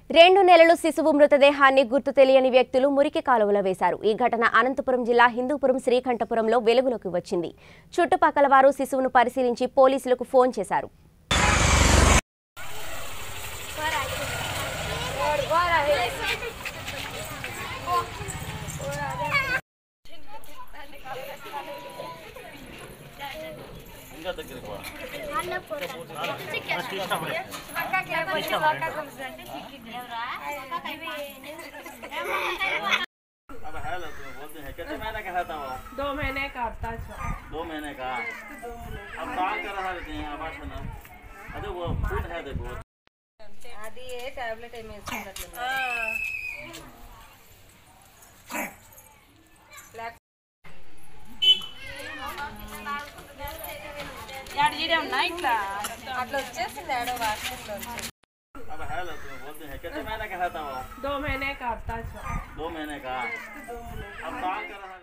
రెండు నెలలు శిశువు మృతదేహాన్ని గుర్తు తెలియని వ్యక్తులు మురికి కాలువలో వేశారు ఈ ఘటన అనంతపురం జిల్లా హిందూపురం శ్రీకంఠపురంలో వెలుగులోకి వచ్చింది చుట్టుపక్కల వారు శిశువును పరిశీలించి పోలీసులకు ఫోన్ చేశారు ఇంకా దగ్గరికి పో. अब है लो तुम बोलते हैं कितने महीने का है था वो दो महीने का आता था दो महीने का अब कहाँ कर रहा है आवाज है ना अरे वो फूट है देखो అది ఏ టాబ్లెట్ ఏమి వేసుకున్నట్లు అట్లా వచ్చేసింది ఆడో వాట్సాప్లో अब है लो तुम बोलते हैं कितने महीने का है था वो दो महीने का आता था दो महीने का अब कहाँ कर रहा